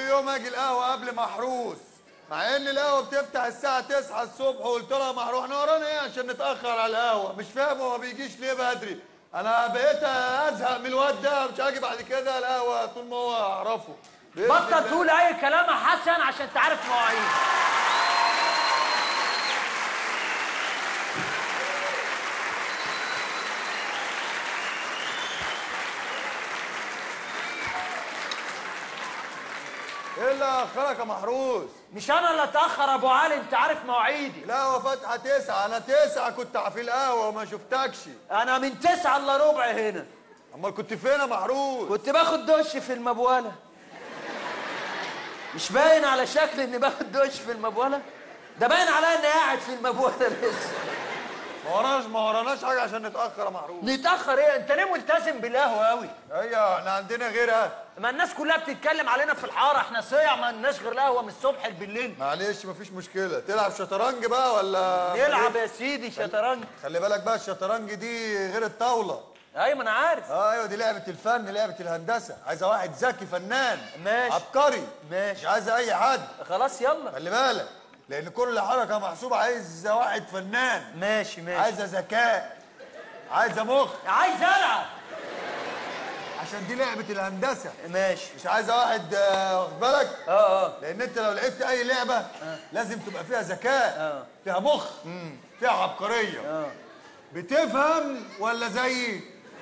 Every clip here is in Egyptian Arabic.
يوم اجي القهوه قبل محروس مع ان القهوه بتفتح الساعه 9 الصبح وقلت لها محروس احنا ورانا ايه عشان نتاخر على القهوه مش فاهم هو ما بيجيش ليه بدري انا بقيت ازهق من الواد ده مش هاجي بعد كده القهوه طول ما هو اعرفه بإذن بطل الله. تقول اي كلام يا حسن عشان تعرف مواعيد ايه اللي اخرك يا محروس مش انا اللي اتاخر يا ابو علي انت عارف مواعيدي القهوه فاتحه تسعة انا تسعة كنت في القهوه وما شفتكش انا من تسعة الا ربع هنا امال كنت فين يا محروس كنت باخد دش في المبوله مش باين على شكلي اني باخد دش في المبوله ده باين عليا اني قاعد في المبوله لسه ما وراناش ما وراناش حاجه عشان نتاخر يا محروس نتاخر ايه انت ليه ملتزم بالقهوه قوي ايوه احنا عندنا غيرها ما الناس كلها بتتكلم علينا في الحاره احنا صيع ما لناش غير القهوه من الصبح بالليل معلش مفيش مشكله تلعب شطرنج بقى ولا نلعب يا سيدي شطرنج خلي بالك بقى الشطرنج دي غير الطاوله ايوه ما انا عارف اه ايوه دي لعبه الفن لعبه الهندسه عايزه واحد ذكي فنان ماشي. عبقري ماشي. مش عايزه اي حد خلاص يلا خلي بالك لان كل حركه محسوبه عايزه واحد فنان ماشي ماشي عايزه ذكاء عايزه مخ عايز العب عشان دي لعبه الهندسه ماشي مش عايزه واحد آه، واخد بالك اه اه لان انت لو لعبت اي لعبه لازم تبقى فيها ذكاء آه. فيها مخ فيها عبقريه اه بتفهم ولا زيي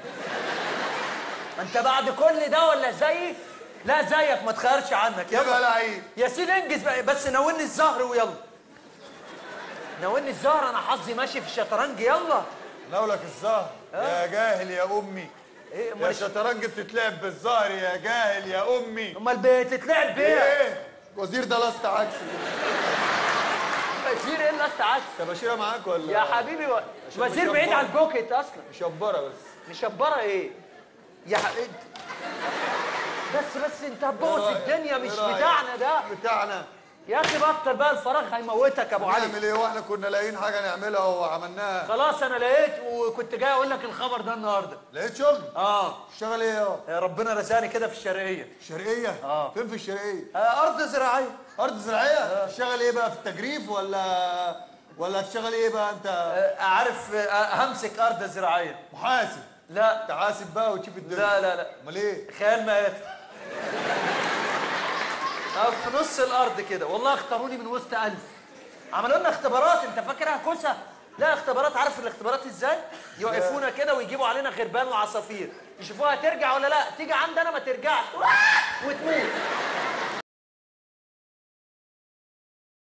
انت بعد كل ده ولا زيي لا زيك ما تخيرش عنك يبقى يلا لعيب يا سيدي انجز بقى بس ناولني الزهر ويلا ناولني الزهر انا حظي ماشي في الشطرنج يلا نولك الزهر يا جاهل يا امي ايه يا امال شطرنج بتتلعب بالزهر يا جاهل يا امي امال بتتلعب بيه ايه وزير ده لاست عكسي وزير ايه اللي عكس تباشيره معاك ولا يا حبيبي و... عشان وزير مشبرة. بعيد عن البوكيت اصلا مشبره بس مشبره ايه يا ح... انت بس بس انت هتبوظ إيه رأيك؟ الدنيا مش إيه رأيك؟ بتاعنا ده بتاعنا يا اخي بطل بقى الفراغ هيموتك يا ابو علي نعمل ايه واحنا كنا لاقيين حاجه نعملها وعملناها خلاص انا لقيت وكنت جاي اقول لك الخبر ده النهارده لقيت شغل اه اشتغل ايه يا يا ربنا رزقني كده في الشرقيه الشرقيه آه. فين في الشرقيه آه ارض زراعيه ارض زراعيه تشتغل ايه بقى في التجريف ولا ولا هتشتغل ايه بقى انت آه عارف آه همسك ارض زراعيه محاسب لا تحاسب بقى وتشوف الدنيا لا لا لا امال ايه خيال مآتة آه في نص الارض كده والله اختاروني من وسط ألف عملوا لنا اختبارات انت فاكرها كوسه لا اختبارات عارف الاختبارات ازاي يوقفونا كده ويجيبوا علينا غربان وعصافير يشوفوها ترجع ولا لا تيجي عندنا ما ترجعش وتموت